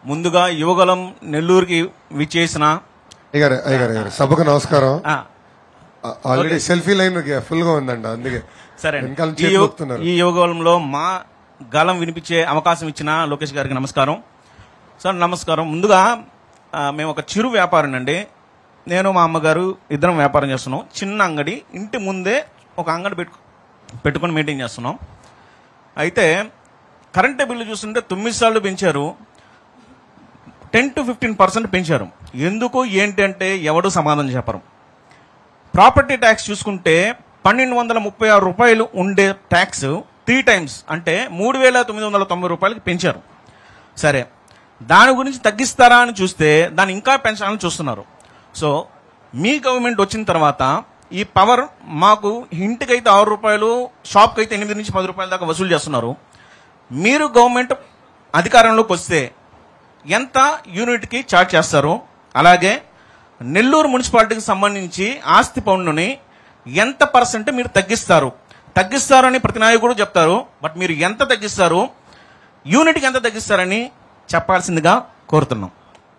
ముందుగా యువగలం నెల్లూరుకి విచ్చేసిన అయ్యారు అయ్యారు అయ్యారు సభకు నమస్కారం ఆ, ఆల్రెడీ సెల్ఫీ లైన్ ఫుల్ గా ఉందండి అందుకే సరే వెనకాల ఈ చేతులు యువ- ఊపుతున్నారు. ఈ యువగలంలో మా గలం వినిపించే అవకాశం ఇచ్చిన లోకేష్ గారికి నమస్కారం సార్ నమస్కారం ముందుగా ఆ, మేము ఒక చిరు వ్యాపారం అండి నేను మా అమ్మగారు ఇద్దరం వ్యాపారం చేస్తున్నాం చిన్న అంగడి ఇంటి ముందే ఒక అంగడి పెట్టు పెట్టుకొని మెయింటైన్ చేస్తున్నాం అయితే కరెంటు బిల్లు చూస్తుంటే తొమ్మిది సార్లు పెంచారు టెన్ టు ఫిఫ్టీన్ పర్సెంట్ పెంచారు ఎందుకు ఏంటి అంటే ఎవడు సమాధానం చెప్పరు ప్రాపర్టీ ట్యాక్స్ చూసుకుంటే పన్నెండు వందల ముప్పై ఆరు రూపాయలు ఉండే ట్యాక్స్ త్రీ టైమ్స్ అంటే మూడు వేల తొమ్మిది వందల తొంభై రూపాయలకి పెంచారు సరే దాని గురించి తగ్గిస్తారా అని చూస్తే దాన్ని ఇంకా పెంచాలని చూస్తున్నారు సో మీ గవర్నమెంట్ వచ్చిన తర్వాత ఈ పవర్ మాకు ఇంటికైతే ఆరు రూపాయలు షాప్కి అయితే ఎనిమిది నుంచి పది రూపాయల దాకా వసూలు చేస్తున్నారు మీరు గవర్నమెంట్ అధికారంలోకి వస్తే ఎంత యూనిట్కి చార్జ్ చేస్తారు అలాగే నెల్లూరు మున్సిపాలిటీకి సంబంధించి ఆస్తి పన్నుని ఎంత పర్సెంట్ మీరు తగ్గిస్తారు తగ్గిస్తారని ప్రతి నాయకుడు చెప్తారు బట్ మీరు ఎంత తగ్గిస్తారు యూనిట్కి ఎంత తగ్గిస్తారని చెప్పాల్సిందిగా కోరుతున్నాం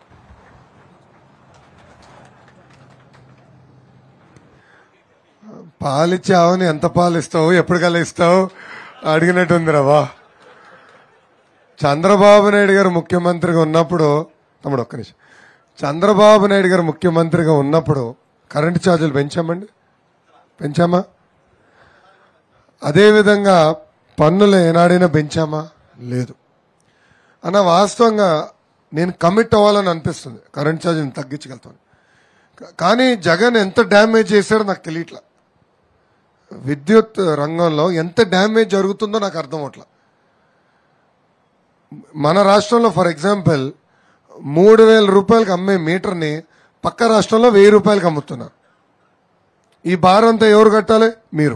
పాలిచ్చి ఆవుని ఎంత పాలు ఇస్తావు ఎప్పటికల్లా ఇస్తావు అడిగినట్టుంది రవా చంద్రబాబు నాయుడు గారు ముఖ్యమంత్రిగా ఉన్నప్పుడు తమ్ముడు ఒక్క నిమిషం చంద్రబాబు నాయుడు గారు ముఖ్యమంత్రిగా ఉన్నప్పుడు కరెంటు ఛార్జీలు పెంచామండి పెంచామా అదేవిధంగా పన్నులు ఏనాడైనా పెంచామా లేదు అన్న వాస్తవంగా నేను కమిట్ అవ్వాలని అనిపిస్తుంది కరెంట్ ఛార్జీని తగ్గించగలుగుతాను కా- కానీ జగన్ ఎంత డ్యామేజ్ చేశాడో నాకు తెలియట్లా విద్యుత్ రంగంలో ఎంత డ్యామేజ్ జరుగుతుందో నాకు అర్థం అవట్లా మన రాష్ట్రంలో ఫర్ ఎగ్జాంపుల్ మూడు వేల రూపాయలకి అమ్మే మీటర్ని పక్క రాష్ట్రంలో వెయ్యి రూపాయలకి అమ్ముతున్నారు ఈ భారం అంతా ఎవరు కట్టాలి మీరు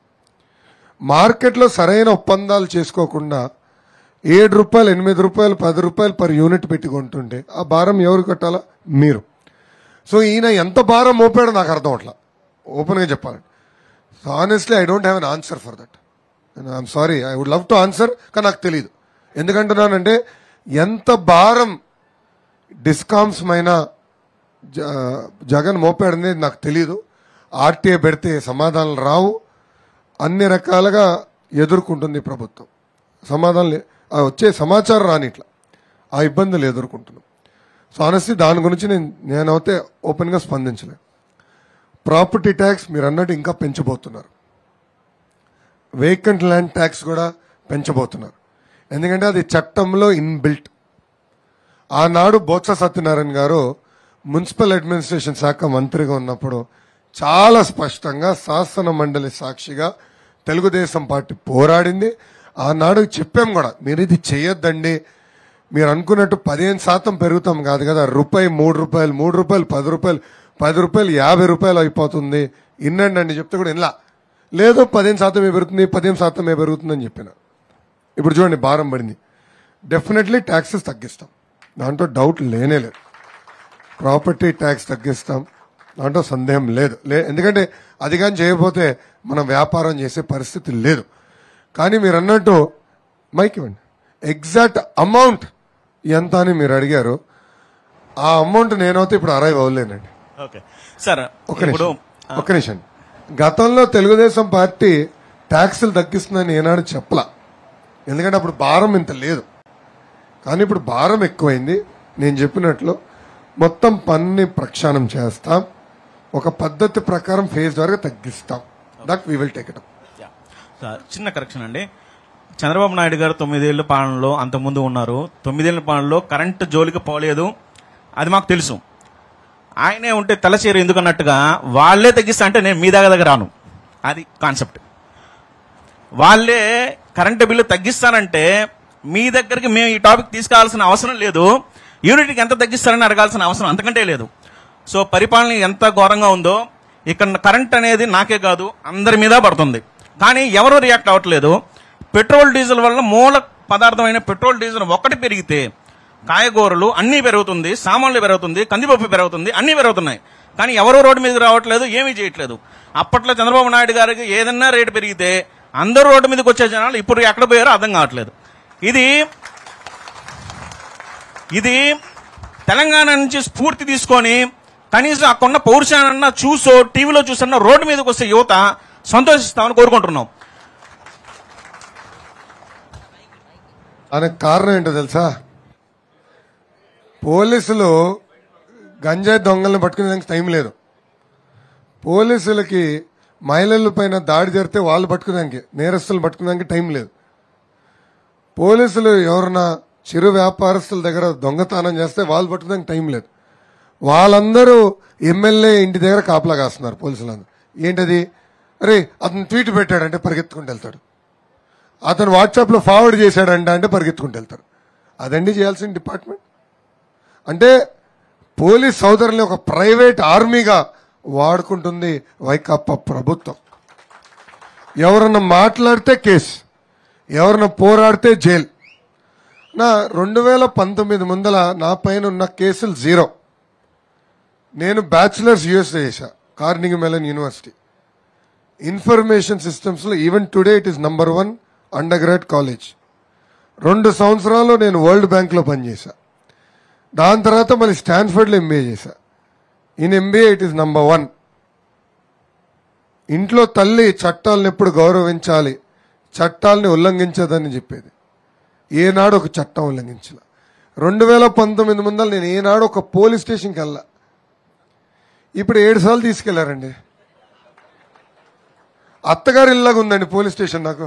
మార్కెట్లో సరైన ఒప్పందాలు చేసుకోకుండా ఏడు రూపాయలు ఎనిమిది రూపాయలు పది రూపాయలు పర్ యూనిట్ పెట్టి కొంటుంటే ఆ భారం ఎవరు కట్టాలా మీరు సో ఈయన ఎంత భారం మోపాడో నాకు అర్థం అవట్లా ఓపెన్గా చెప్పాలండి so honestly I don't have an answer for that I'm sorry I would love to answer కానీ నాకు తెలియదు ఎందుకంటున్నానంటే ఎంత భారం డిస్కామ్స్ మైన జ- జగన్ మోపాడనేది నాకు తెలియదు ఆర్టీఏ పెడితే సమాధానాలు రావు అన్ని రకాలుగా ఎదుర్కొంటుంది ఈ ప్రభుత్వం సమాధానం లే- ఆ వచ్చే సమాచారం రానిట్లా ఆ ఇబ్బందులు ఎదుర్కొంటున్నాం సో ఆనెస్ట్లీ దాని గురించి నేను నేనైతే ఓపెన్గా స్పందించలేదు ప్రాపర్టీ ట్యాక్స్ మీరు అన్నట్టు ఇంకా పెంచబోతున్నారు వేకెంట్ ల్యాండ్ ట్యాక్స్ కూడా పెంచబోతున్నారు ఎందుకంటే అది చట్టంలో ఇన్బిల్ట్ ఆనాడు బొత్స సత్యనారాయణ గారు మున్సిపల్ అడ్మినిస్ట్రేషన్ శాఖ మంత్రిగా ఉన్నప్పుడు చాలా స్పష్టంగా శాసన మండలి సాక్షిగా తెలుగుదేశం పార్టీ పోరాడింది ఆనాడు చెప్పాం కూడా మీరు ఇది చేయొద్దండి మీరు అనుకున్నట్టు పదిహేను శాతం పెరుగుతాం కాదు కదా రూపాయి మూడు రూపాయలు మూడు రూపాయలు పది రూపాయలు పది రూపాయలు యాభై రూపాయలు అయిపోతుంది ఇన్నండి అండి చెప్తే కూడా ఇలా లేదు పదిహేను శాతమే పెరుగుతుంది పదిహేను శాతమే పెరుగుతుందని చెప్పిన ఇప్పుడు చూడండి భారం పడింది డెఫినెట్లీ ట్యాక్సెస్ తగ్గిస్తాం దాంట్లో డౌట్ లేనే లేదు ప్రాపర్టీ ట్యాక్స్ తగ్గిస్తాం దాంట్లో సందేహం లేదు లే ఎందుకంటే అది కానీ చేయకపోతే మనం వ్యాపారం చేసే పరిస్థితి లేదు కానీ మీరు అన్నట్టు మైక్ ఇవ్వండి ఎగ్జాక్ట్ అమౌంట్ ఎంత అని మీరు అడిగారు ఆ అమౌంట్ నేనైతే ఇప్పుడు అరైవ్ అవ్వలేనండి ఓకే సార్ ఒక ఇప్పుడు నిమిషం ఒక నిమిషం గతంలో తెలుగుదేశం పార్టీ ట్యాక్సులు తగ్గిస్తుందని ఏనాడు చెప్పలా ఎందుకంటే అప్పుడు భారం ఇంత లేదు కానీ ఇప్పుడు భారం ఎక్కువైంది నేను చెప్పినట్లు మొత్తం పన్ని ప్రక్షాళన చేస్తాం ఒక పద్ధతి ప్రకారం ఫేజ్ ద్వారా తగ్గిస్తాం that we will take it yeah. Sir, చిన్న కరెక్షన్ అండి చంద్రబాబు నాయుడు గారు తొమ్మిదేళ్ల పాలనలో అంతకుముందు ఉన్నారు తొమ్మిదేళ్ల పాలనలో కరెంటు జోలికి పోలేదు అది మాకు తెలుసు ఆయనే ఉంటే తలచేరు ఎందుకన్నట్టుగా వాళ్ళే తగ్గిస్తా అంటే నేను మీ దగ్గర దగ్గర రాను అది కాన్సెప్ట్ వాళ్ళే కరెంటు బిల్లు తగ్గిస్తానంటే మీ దగ్గరికి మేము ఈ టాపిక్ తీసుకురావాల్సిన అవసరం లేదు యూనిట్కి ఎంత తగ్గిస్తారని అడగాల్సిన అవసరం అంతకంటే లేదు సో పరిపాలన ఎంత ఘోరంగా ఉందో ఇక్కడ కరెంట్ అనేది నాకే కాదు అందరి మీద పడుతుంది కానీ ఎవరు రియాక్ట్ అవ్వట్లేదు పెట్రోల్ డీజిల్ వల్ల మూల పదార్థమైన పెట్రోల్ డీజిల్ ఒకటి పెరిగితే కాయగూరలు అన్నీ పెరుగుతుంది సామాన్లు పెరుగుతుంది కందిపప్పు పెరుగుతుంది అన్నీ పెరుగుతున్నాయి కానీ ఎవరో రోడ్డు మీదకి రావట్లేదు ఏమీ చేయట్లేదు అప్పట్లో చంద్రబాబు నాయుడు గారికి ఏదన్నా రేటు పెరిగితే అందరూ రోడ్డు మీదకి వచ్చే జనాలు ఇప్పుడు ఎక్కడ పోయారో అర్థం కావట్లేదు ఇది ఇది తెలంగాణ నుంచి స్ఫూర్తి తీసుకొని కనీసం అక్కడున్న పౌరుషాన్న చూసో టీవీలో చూసన్న రోడ్డు మీదకి వస్తే యువత సంతోషిస్తామని కోరుకుంటున్నాం దానికి కారణం ఏంటో తెలుసా పోలీసులు గంజాయి దొంగల్ని పట్టుకునేదానికి టైం లేదు పోలీసులకి మహిళల పైన దాడి జరిగితే వాళ్ళు పట్టుకునేదానికి నేరస్తులు పట్టుకునేదానికి టైం లేదు పోలీసులు ఎవరన్నా చిరు వ్యాపారస్తుల దగ్గర దొంగతనం చేస్తే వాళ్ళు పట్టుకునేదానికి టైం లేదు వాళ్ళందరూ ఎమ్మెల్యే ఇంటి దగ్గర కాపలా కాస్తున్నారు పోలీసులందరూ ఏంటది అరే అతను ట్వీట్ పెట్టాడంటే పరిగెత్తుకుంటూ వెళ్తాడు అతను వాట్సాప్లో ఫార్వర్డ్ చేశాడంట అంటే పరిగెత్తుకుంటూ వెళ్తారు అదండి చేయాల్సిన డిపార్ట్మెంట్ అంటే పోలీస్ సోదరుల్ని ఒక ప్రైవేట్ ఆర్మీగా వాడుకుంటుంది వైకాపా ప్రభుత్వం ఎవరన్నా మాట్లాడితే కేసు ఎవరన్నా పోరాడితే జైలు నా రెండు వేల పంతొమ్మిది ముందల నా పైన ఉన్న కేసులు జీరో నేను బ్యాచులర్స్ యూఎస్ఏ చేశా కార్నింగ్ మెలన్ యూనివర్సిటీ ఇన్ఫర్మేషన్ సిస్టమ్స్లో even today it is number one undergrad college రెండు సంవత్సరాలు నేను వరల్డ్ బ్యాంక్లో పనిచేశా దాని తర్వాత మళ్ళీ స్టాన్ఫర్డ్లో ఎంబీఏ చేశా in MBA it is number one ఇంట్లో తల్లి చట్టాలను ఎప్పుడు గౌరవించాలి చట్టాలని ఉల్లంఘించదని చెప్పేది ఏనాడు ఒక చట్టం ఉల్లంఘించాల రెండు వేల పంతొమ్మిది ముందర నేను ఏనాడు ఒక పోలీస్ స్టేషన్కి వెళ్ళా ఇప్పుడు ఏడు సార్లు తీసుకెళ్లారండి అత్తగారి ఇల్లాగా ఉందండి పోలీస్ స్టేషన్ నాకు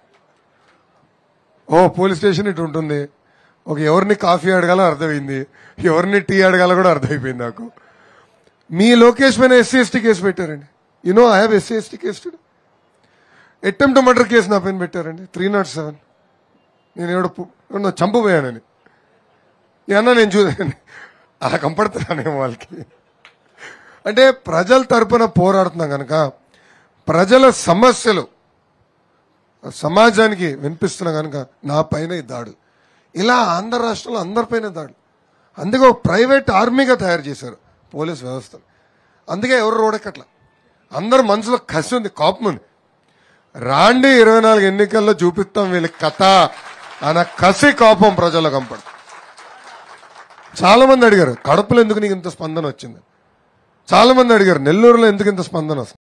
ఓ పోలీస్ స్టేషన్ ఇటు ఉంటుంది ఒక ఎవరిని కాఫీ అడగాలో అర్థమైంది ఎవరిని టీ అడగాలో కూడా అర్థమైపోయింది నాకు మీ లోకేష్ పైన ఎస్సీ ఎస్టీ కేసు పెట్టారండి you know I have SC ST case attempt murder case నా పైన పెట్టారండి త్రీ నాట్ సెవెన్ నేను ఎవడో పు- ఎవడో చంపబోయానని అన్న నేను చూసాను అలా కంపడుతున్నానేమో వాళ్ళకి అంటే ప్రజల తరపున పోరాడుతున్నాం కనుక ప్రజల సమస్యలు సమాజానికి వినిపిస్తున్నా కనుక నా పైన ఈ దాడు ఇలా ఆంధ్ర రాష్ట్రంలో అందరిపైన దాడు అందుకే ఒక ప్రైవేట్ ఆర్మీగా తయారు చేశారు పోలీస్ వ్యవస్థ అందుకే ఎవరు రోడెక్కట్ల అందరు మనసులో కసి ఉంది కోపం ఉంది రాండి ఇరవై నాలుగు ఎన్నికల్లో చూపిస్తాం వీళ్ళకి కథ అన్న కసి కోపం ప్రజల కంపడు చాలా మంది అడిగారు కడపలో ఎందుకు నీకు ఇంత స్పందన వచ్చింది చాలా మంది అడిగారు నెల్లూరులో ఎందుకు ఇంత స్పందన వస్తుంది